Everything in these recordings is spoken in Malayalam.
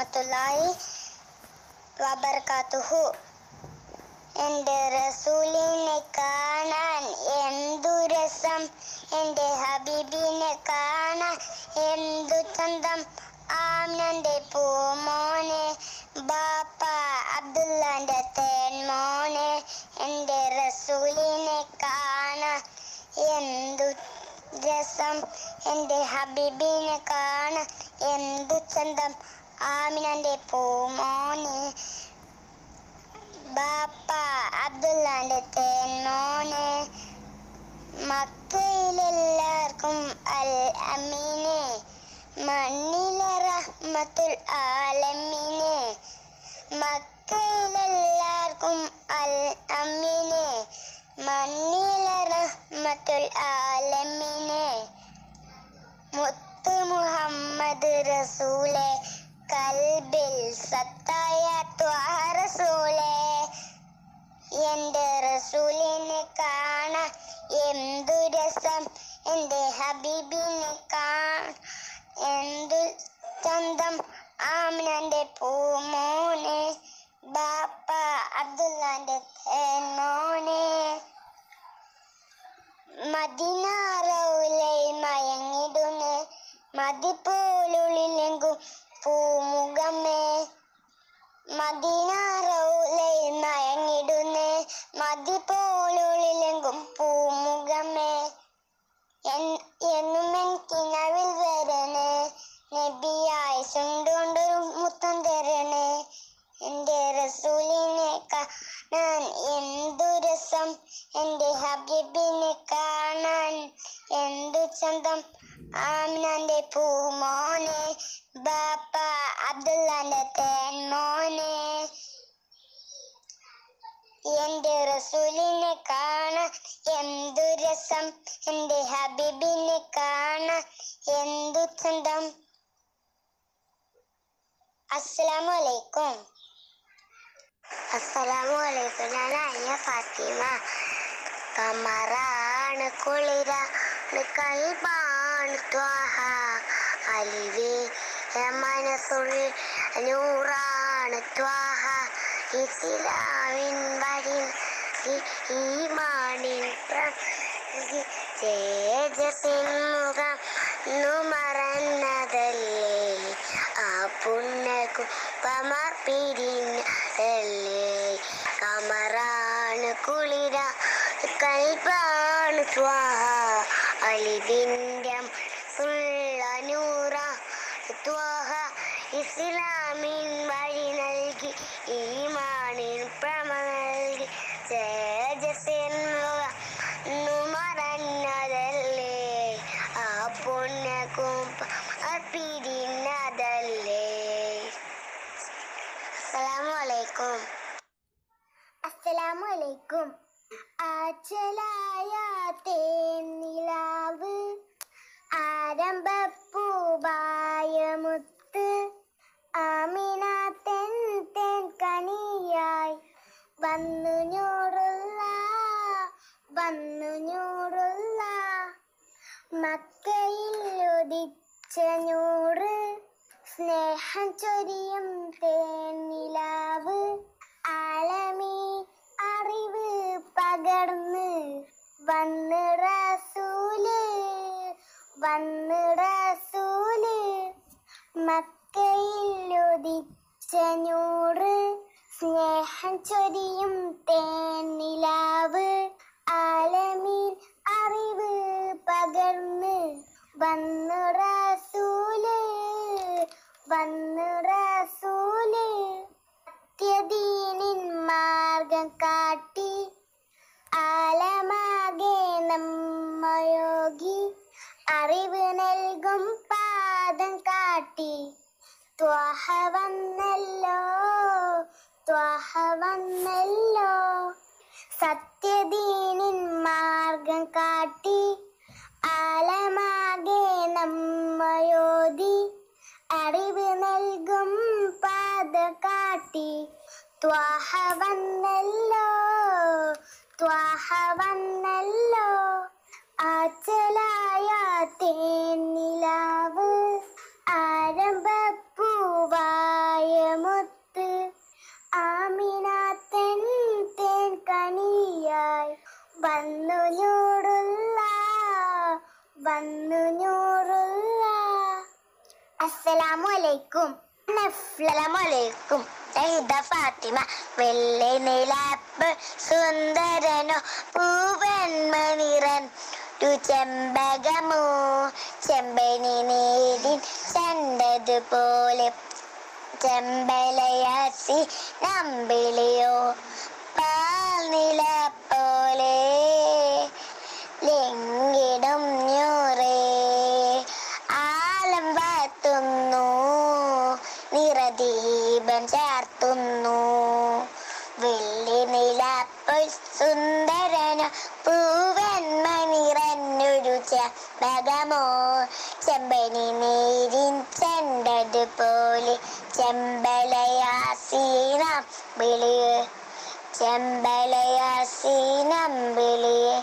വറഹ്മത്തുള്ളാഹി വബർക്കാത്തുഹു എൻ്റെ റസൂലിനെ കാണാൻ എന്തു രസം എൻ്റെ ഹബീബിനെ കാണാൻ എന്തു ചന്തം ആമിനന്റെ പൂമോനെ ബാപ്പ അബ്ദുള്ളന്റെ തേൻമോനെ എൻ്റെ റസൂലിനെ കാണാൻ എന്തു രസം എൻ്റെ ഹബീബിനെ കാണാൻ എന്തു ചന്തം ആമിനന്റെ പൂമോനെ ബാപ്പ അബ്ദുള്ളാന്റെ തേൻമോനെ മക്കയിലെല്ലാവർക്കും അൽ അമീനെ മണ്ണിലെ റഹ്മത്തുൽ ആലമീനെ മക്കയിലെല്ലാവർക്കും അൽ അമീനെ മണ്ണിലെ റഹ്മത്തുൽ ആലമീനെ മുത്ത് മുഹമ്മദ് റസൂലെ കൽബിൽ സത്തായ ത്വാഹ റസൂലെ എൻ്റെ റസൂലിനെ കാണാൻ എന്തു രസം എൻ്റെ ഹബീബിനെ കാണാൻ എന്തു ചന്തം ആമിനന്റെ പൂമോനെ ബാപ്പ അബ്ദുള്ളാന്റെ തേനോനെ മദിനാറൗലൈ മയങ്ങിടുന്നേ മതിപ്പോലുള്ളിലെങ്കും പൂമുഖമേ മദീനാറൗലൈ മയങ്ങിടുന്നേ മതിപ്പോലുള്ളിലെങ്കും പൂമുഖമേ എൻ- എന്നും എനിക്കിനവിൽ വരണേ നബിയായി ചുണ്ടുകൊണ്ടൊരു മുത്തം തരണേ എൻ്റെ റസൂലിനെ കാണാൻ എന്തു രസം എൻ്റെ ഹബീബിനെ കാണാൻ എന്തു ചന്തം ആമിനന്റെ പൂമോനെ ബാപ്പ അബ്ദുള്ളാന്റെ തേൻമോനെ എന്റെ റസൂലിനെ കാണാൻ എന്തു രസം എന്റെ ഹബീബിനെ കാണാൻ എന്തു ചന്തം അസ്സലാമു അലൈക്കും അസ്സലാമു അലൈക്കും ഞാൻ അയ്യ ഫാത്തിമ കമറാണ് കുളിരാണ് കൈബാണ് ത്വാഹ അലിവേ മനസ്സുള്ളിൽ നൂറാണ് ത്വാഹ ഇസ്ലാമിൻ വഴി ഈമാനിൻ തേജസിൻ മുഖം നുമറന്നതല്ലേ ആ പുണ്യക്കു പമർ പിരിഞ്ഞല്ലേ കമറാണ് കുളിര കൽപ്പാണ് സ്വാഹ അലിബിൻ്റെ സുള്ള നൂറ ത്വാഹ ഇസ്ലാമിൻ വഴി നൽകി ഈമാനിൻ പ്രമ നൽകി തേജസ്സിൻ മുഖം നുമറന്നതല്ലേ ആ പുണ്യകുംഭ പിരിഞ്ഞതല്ലേ അസ്സലാമു അലൈക്കും അസ്സലാമു അലൈക്കും ആച്ചലായ തേനിലാവ് ആരംഭപ്പൂവായ മുത്ത് ആമിന തെൻ തെൻ കണിയായി വന്നു ഞൂറുള്ള വന്നു ഞൂറുള്ള മക്കയിൽ ഉദിച്ച ഞൂറ് സ്നേഹം ചൊരിയും തേനിലാവ് ആലമി അറിവ് പകർന്ന് വന്ന് റസൂല് വന്ന് റസൂല് മക്കയിൽ ഉദിച്ച ഞൂറ് സ്നേഹം ചൊരിയും തേനിലാവ് ആലമീൻ അറിവ് പകർന്ന് വന്നു റസൂല് വന്നു റസൂല് സത്യദീനിൻ മാർഗം കാട്ടി ആലമാകെ നമ്മയോഗി അറിവ് നൽകും പാദം കാട്ടി ത്വാഹ വന്നല്ലോ ത്വാഹ വന്നല്ലോ സത്യദീനിൻ മാർഗം കാട്ടി ആലമാകെ നമ്മയോതി അറിവ് നൽകും പാത കാട്ടി ത്വാഹ വന്നല്ലോ ത്വാഹ വന്നല്ലോ ആച്ചലായ തേനിലാവ് ആരംഭപ്പൂവായ വന്നു നൂറുള്ള വന്നു നൂറുള്ള അസ്സലാമു അലൈക്കും അസ്സലാമലൈക്കും സഹിദ ഫാത്തിമ വെള്ളി നിലാപ്പ് സുന്ദരനോ പൂവന്മണിറൻ ഒരു ചെമ്പകമോ ചെമ്പനി നീരിൻ ചെണ്ടതുപോലെ ചെമ്പലയാസി നമ്പിളിയോ പാൽനില പോലെ ലിംഗിടും ഞൂറേ ആലം വാത്തുന്നു നിറദീപം ചാർത്തുന്നു വെള്ളി നിലപ്പോൾ സുന്ദരന പൂവന്മ നിറഞ്ഞൊരു ചെമ്പകമോ ചെമ്പനി നീരിൻ ചെണ്ടതുപോലെ ചെമ്പലയാസീനം വിളിയേ ചെമ്പലയാസീനം വിളിയേ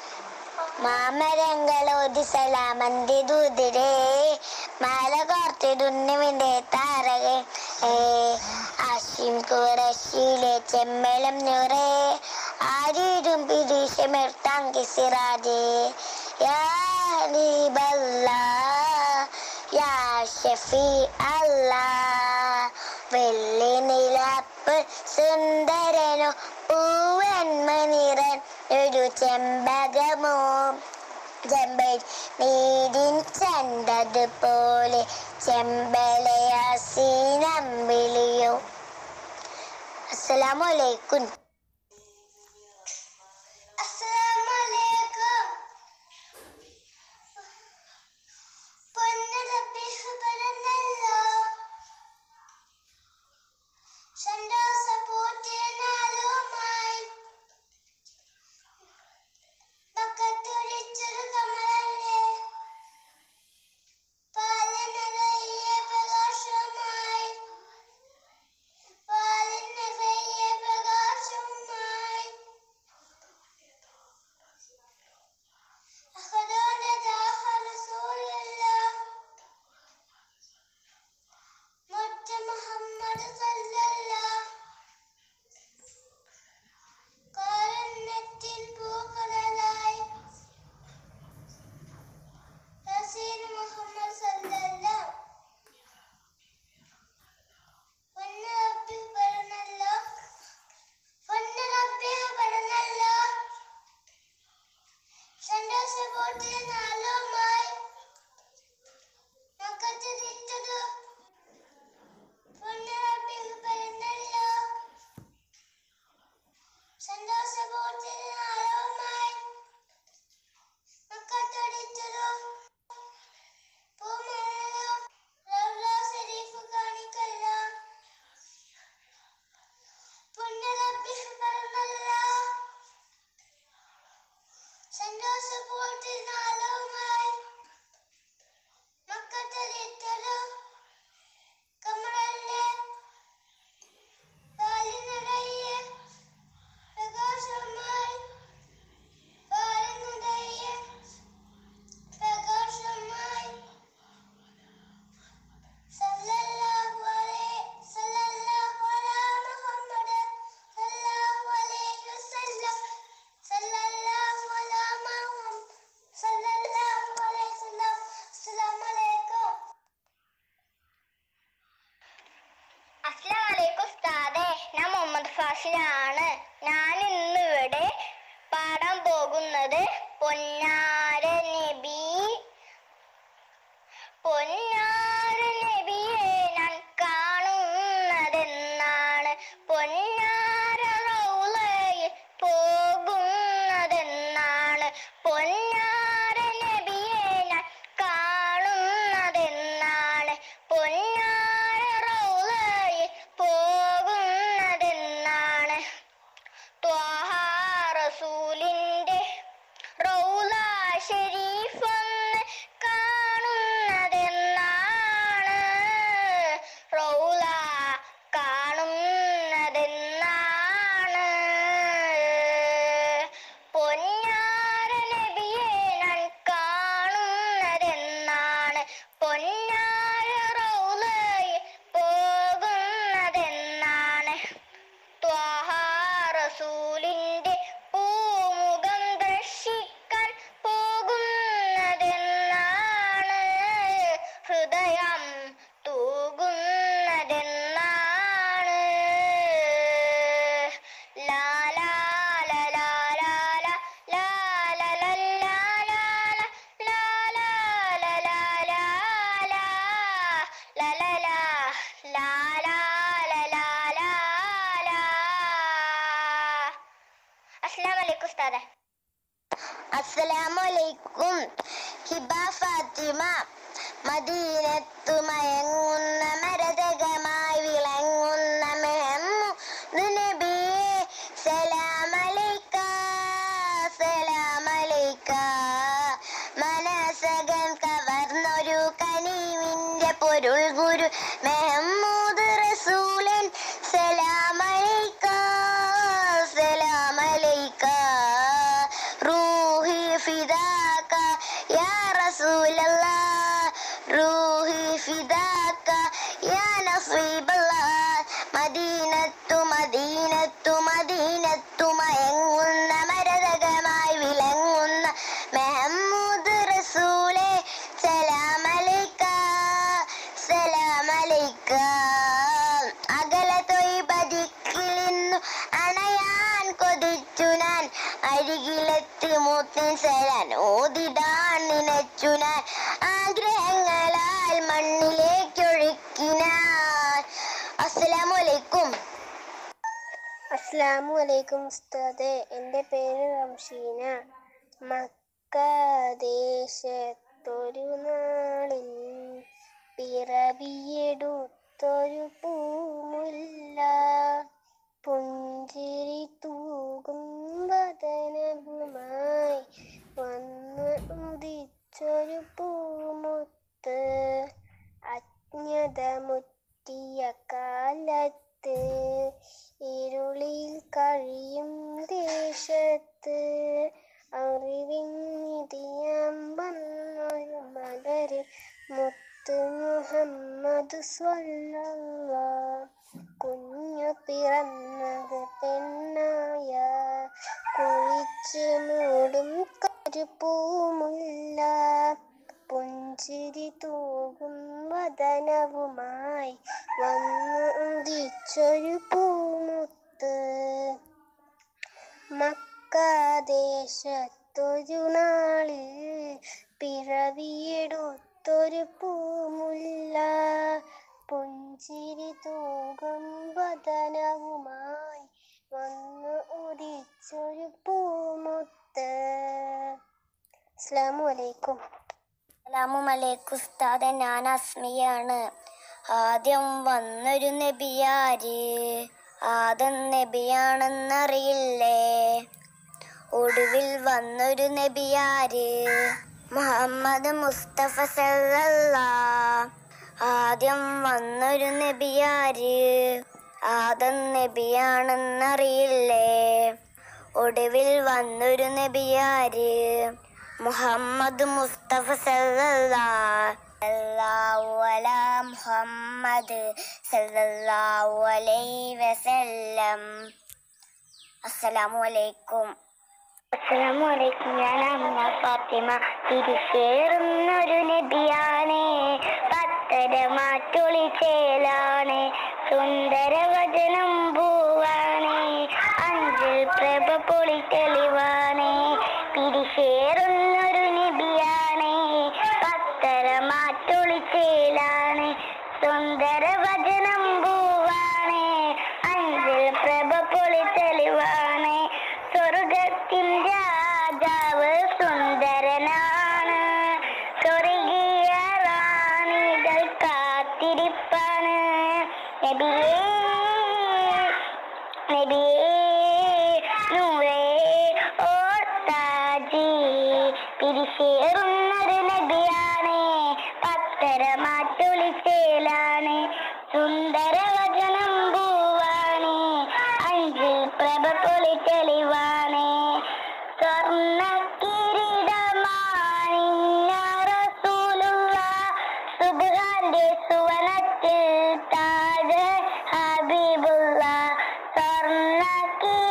മാമരങ്ങളോതി സലാമന്തി ദൂതിരേ മാല കോർത്തിടുന്നുവിന്റെ താരകെ ഏ ആശിം കുറശിയിലെ ചെമ്മലം ഞുറേ ആരീരും പിരീഷമെർത്താങ്കി സിറാജേ യാ ഹബീബല്ലാ യാ ഷഫി അല്ലാ വെള്ളി നിലപ്പ് സുന്ദരനോ പൂവന്മനിറൻ ഒരു ചെമ്പകമോ ചെമ്പൽ നീരിൻ ചണ്ടതുപോലെ ചെമ്പലയാസീനമ്പിളിയോ അസ്സലാമു അലൈക്കും അസ്സലാമലൈക്കും പൊന്നരബി സുബരനല്ലോ സന്തോഷപൂർത്തിനാലുമായി പക്കത്തൊളിച്ചൊരു കമലല്ലേ പാലനറയെ പ്രകാശമായി പാലനറയെ പ്രകാശമായി അഹദോടെ ദാഹ റസൂലുള്ളാഹ് മുത്ത മുഹമ്മദ് സല്ലല്ലാഹ് കാരുണ്യത്തിൻ പൂക്കടലായി റസീൽ മുഹമ്മദ് സല്ലല്ലാഹ് പൊന്നു റബ്ബി പറഞ്ഞല്ലോ പൊന്നു റബ്ബി പറഞ്ഞല്ലോ സന്തോഷപൂർത്തി നാളുമായി മക്കത്ത് തിരിച്ചതു പൊന്നു റബ്ബി പറഞ്ഞല്ലോ സന്തോഷപൂർത്തി നാളുമായി മക്കത്തൊടിച്ചതു പൂമണലോ റൗല ശരീഫ് കാണിക്കല്ലോ പൊന്നു റബ്ബി പറഞ്ഞല്ലോ സന്തോഷപൂർത്തി നാളുമായി മക്കത്തൊടിച്ചതു കമറല്ലേ പാലിനടയെ പ്രകാശമായി പാലിനടയെ പ്രകാശമായി സല്ലല്ലാഹു അലൈഹി സല്ലല്ലാഹു അലാ മുഹമ്മദ് സല്ലല്ലാഹു അലൈഹി വസല്ലം സല്ലല്ലാഹു അലാ മുഹമ്മദ് സല്ലല്ലാഹു അലൈഹി വസല്ലം അസ്സലാമു അലൈക്കും അസ്സലാമലൈക്കും ഉസ്താദെ ഞാൻ മുഹമ്മദ് ഫാസിലാണ് ഞാൻ ഇന്ന് ഇവിടെ പാടാൻ പോകുന്നത് പൊന്നാര നബി പൊന്നാര നബിയെ ഞാൻ കാണുന്നതെന്നാണ് പൊന്നാര റൗളയിൽ പോകുന്നതെന്നാണ് പൊന്നാര നബിയെ ഞാൻ കാണുന്നതെന്നാണ് പൊന്നാര റൗളയിൽ പോകുന്നതെന്നാണ് ത്വാഹ റസൂലിന്റെ റൗള ഷരീഫൊന്ന് കാണുന്നതെന്നാണ് റൗള കാണുന്നതെന്നാണ് പൊന്നാര നബിയെ അസ്സലാമലൈക്കും ഹിബ ഫാത്തിമ മദീനത്തു മയങ്ങുന്ന മരതകമായി വിളങ്ങുന്ന മെഹമ്മു നബിയെ സലാമലൈക്ക സലാമലൈക്ക മനസകൻ കവർന്നൊരു കനിവിന്റെ പൊരുൾ ഗുരു മെഹമ്മൂദ് റസൂലൻ സലാമലൈക്ക സലാമലൈക്ക റൂഹി ഫിദാക യാ റസൂലല്ലാഹ് റൂഹി ഫിദാക യാ നസീബല്ലാഹ് മദീനത്തു മദീനത്തു മദീനത്തു മയങ്ങുന്ന മരതകമായി വിളങ്ങുന്ന മെഹമ്മൂദ് റസൂലെ സലാമലൈക്ക സലാമലൈക്ക അകല തൊയ്പതിക്കിലിന്നു അണയാൻ കൊതിച്ചു ഞാൻ അരികിലെത്തി മൂത്തിൻ സലാൻ ഓതിടാൻ നിനച്ചു ഞാൻ ആഗ്രഹങ്ങളാൽ മണ്ണിലേക്കൊഴുക്കിനാൻ അസ്സലാമു അലൈക്കും അസ്സാമു അലൈക്കും ഉസ്താദെ എൻ്റെ പേര് റംഷീന മക്ക ദേശത്തൊരു നാളിൽ പിറവിയെടുത്തൊരു പൂമുല്ല പുഞ്ചിരി തൂകും വദനവുമായി വന്ന് ഉദിച്ചൊരു പൂമുത്ത് അജ്ഞത മുറ്റിയ കാലത്ത് ഇരുളിൽ കഴിയും ദേശത്ത് അറിവിനിധിയാം വന്നൊരു മലര് മുത്ത് മുഹമ്മദ് സ്വല്ലല്ല കുഞ്ഞു പിറന്നത് പെണ്ണായ കുഴിച്ചു മൂടും കരുപ്പൂമുല്ല പുഞ്ചിരി തൂകും വദനവുമായി വന്നു ഉദിച്ചൊരു പൂമുത്ത് മക്കാദേശത്തൊരു നാളിൽ പിറവിയെടുത്തൊരു പൂമുല്ല പുഞ്ചിരി തൂകും വദനവുമായി വന്നു ഉദിച്ചൊരു പൂമുത്ത് അസ്സലാമു അലൈക്കും അലാമുമലൈക്കും ഉസ്താദെ ഞാൻ അസ്മിയാണ് ആദ്യം വന്നൊരു നബിയാര് ആദം നബിയാണെന്നറിയില്ലേ ഒടുവിൽ വന്നൊരു നബിയാര് മുഹമ്മദ് മുസ്തഫ സല്ലല്ലാ ആദ്യം വന്നൊരു നബിയാര് ആദം നബിയാണെന്നറിയില്ലേ ഒടുവിൽ വന്നൊരു നബിയാര് മുഹമ്മദ് മുസ്തഫ സല്ലല്ലാഹു അലാ മുഹമ്മദ് സല്ലല്ലാഹു അലൈഹി വസല്ലം അസ്സലാമു അലൈക്കും അസ്സലാമു അലൈക്കും ഞാൻ അമ്മ ഫാത്തിമ തിരിച്ചേറുന്നൊരു നബിയാണ് പത്തര മാറ്റൊളി ചേലാണ് സുന്ദര വചനം പൂവാണ് അഞ്ചിൽ പ്രഭ പൊളി തെളിവാണ് പിരിശേറുന്നൊരു നബിയാണ് പത്തര മാറ്റൊളി ചേലാണ് സുന്ദര വചനം പൂവാണ് അഞ്ചിൽ പ്രഭ പൊളി തെളിവാണ് സ്വർഗത്തിൻ രാജാവ് സുന്ദരനാണ് സ്വർഗീയ റാണികൾ കാത്തിരിപ്പാണ് നബിയേ നബിയേ നൂറേ ഓർത്താജി പിരിശേറുന്നൊരു നബിയാണ് പത്തര മാറ്റൊളിച്ചേലാണ് സുന്ദര വചനം പൂവാണ് അഞ്ചിൽ പ്രഭ പൊളി തെളിവാണ് സ്വർണ്ണ കിരീടമാണിഞ്ഞ റസൂലുള്ള സുബ്ഹാന്റെ സുവനത്തിൽ താഴെ ഹബീബുള്ള സ്വർണ്ണ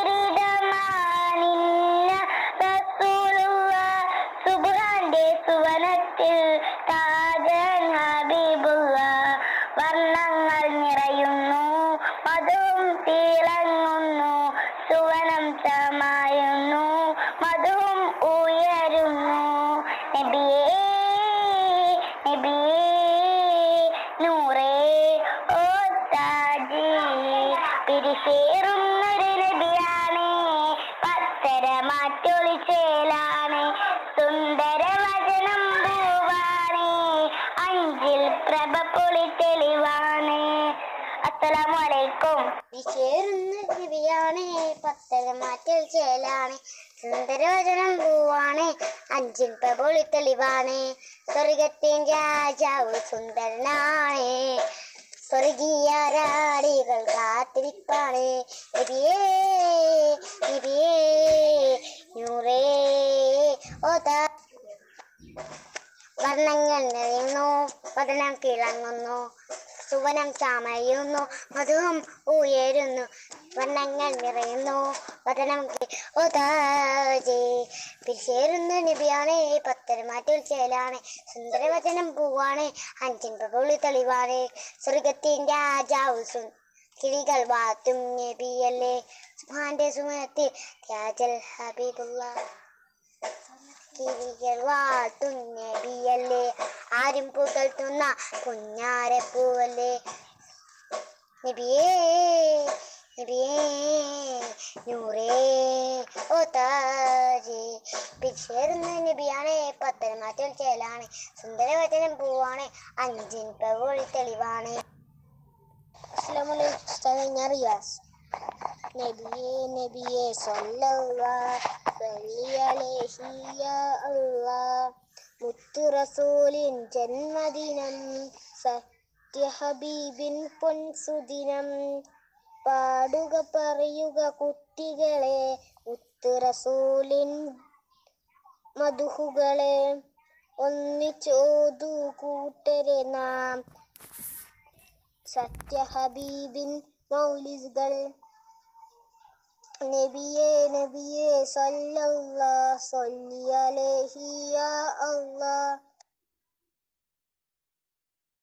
കിരീടമാണിഞ്ഞ റസൂലുള്ള സുബ്ഹാന്റെ സുവന അസ്സലാമു അലൈക്കും വിശേറുന്ന ദിവ്യാണ് പത്തരമാറ്റൽ ചേലാണ് സുന്ദരവചനം പൂവാണ് അഞ്ചിൻ പ്രബോളി തെളിവാണ് സ്വർഗത്തിൻ രാജാവ് സുന്ദരനാണ് സ്വർഗീയ രാടികൾ കാത്തിരിപ്പാണ് നബിയേ നബിയേ നൂറേ ഓതാ വർണ്ണങ്ങൾ നിറയുന്നു വദനം തിളങ്ങുന്നു സുവനം ചാമയുന്നു മധുവും ഉയരുന്നു വർണ്ണങ്ങൾ നിറയുന്നു വദനം പിരിച്ചേരുന്ന നബിയാണ് പത്തരമാറ്റിൽ ചേലാണ് സുന്ദരവചനം പൂവാണ് അഞ്ചിൻ പ്രഭുളി തെളിവാണ് സ്വർഗത്തിൻ രാജാവ് സു കിളികൾ വാത്തും നബിയല്ലേ സുഹാന്റെ സുമനത്തിൽ ത്യാജൽ ഹബീബുള്ള കിളികൾ വാട്ടും നബിയല്ലേ ആരും പുകഴ്ത്തുന്ന കുഞ്ഞാരപ്പൂവല്ലേ നബിയേ നബിയേ നൂറേ ഓ താജേ പിരിച്ചേരുന്ന നബിയാണ് പത്തനമാറ്റൽ ചേലാണ് സുന്ദരവചനം പൂവാണ് അഞ്ചിൻ പ്രവോളി തെളിവാണ് അസ്സലാമലൈക്കും ഞാൻ റിയാസ് നബിയേ നബിയേ സല്ലല്ലാഹ് സല്ലി അലൈഹി യാ അല്ലാഹ് മുത്തു റസൂലിൻ ജന്മദിനം സത്യ ഹബീബിൻ പൊൻസുദിനം പാടുക പറയുക കുട്ടികളെ മുത്തു റസൂലിൻ മധുഹുകളെ ഒന്നിച്ചോതു കൂട്ടരെ നാം സത്യ ഹബീബിൻ മൗലിസുകൾ നബിയേ നബിയേ സല്ലല്ലാഹ് സല്ലി അലൈഹി യാ അല്ലാഹ്